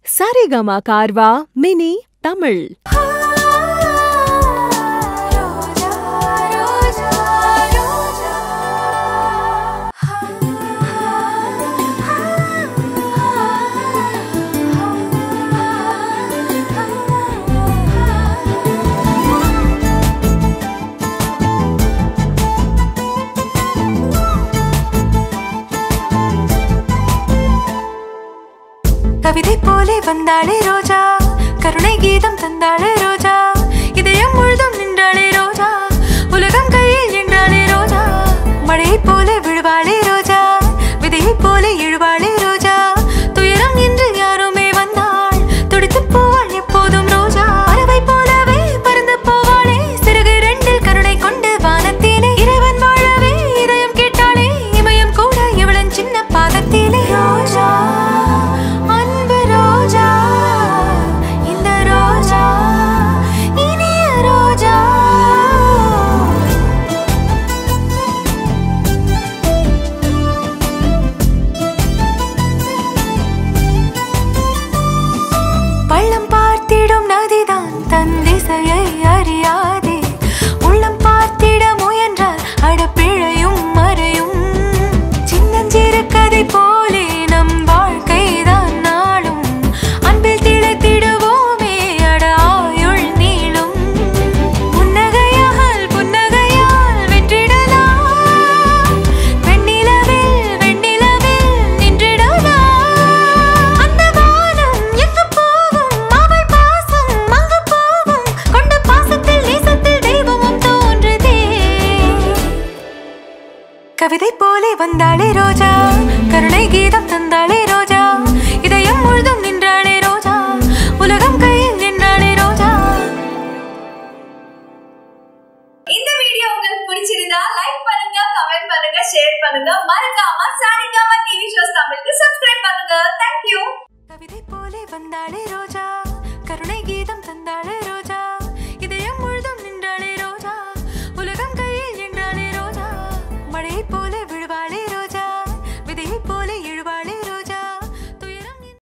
Saregama கார்வா mini Tamil கவிதை போலே வந்தாளே ரோஜா கருணை கீதம் தந்தாளே ரோஜா இதயம் முழுதும் நின்றாளே ரோஜா உலகம் கையில் என்றாளே ரோஜா மழையை போலே விழுவாளே ரோஜா விதையை போலே இழுவாளே ரோஜா துயரம் என்று யாருமே வந்தாள் துடித்து போவாள் எப்போதும் ரோஜா பறவை போலவே பறந்து போவாளே சிறகு ரெண்டில் கருணை கொண்டு வானத்திலே இறைவன் வாழவே இதயம் கேட்டாளே இமயம் கூட இவளன் சின்ன பாதத்திலே ரோஜா அன்பு ரோஜா இந்த ரோஜா இனிய ரோஜா பள்ளம் பார்த்திடும் நதிதான் தன் திசையை அறியாதே உள்ளம் பார்த்திட முயன்றால் அடப்பிழையும் மறையும் சின்னஞ்சிறு கதை போலே நம் வாழ்க்கைதான் நாளும் அன்பில் திளைத்திடுவோமே அட ஆயுள் நீளும் புன்னகையால் புன்னகையால் வெற்றிடலாம் வெண்ணிலவில் வெண்ணிலவில் நின்றிடலாம் அந்த வானம் எங்கு போகும் அவள் பாசம் அங்கு போகும் கொண்ட பாசத்தில் நேசத்தில் தெய்வமும் தோன்றுதே கவிதை போலே வந்தாளே ரோஜா கருணை கீதம் தந்தாளே ரோஜா இதயம் முழுதும் நின்றாளே ரோஜா உலகம் கையில் நின்றாளே ரோஜா இந்த வீடியோ உங்களுக்கு பிடிச்சிருந்தா லைக் பண்ணுங்க கமெண்ட் பண்ணுங்க ஷேர் பண்ணுங்க மறக்காம சாரிகாமா டிவி ஷோஸ் தமிழுக்கு சப்ஸ்கிரைப் பண்ணுங்க தேங்க்யூ கவிதை போலே வந்தாளே ரோஜா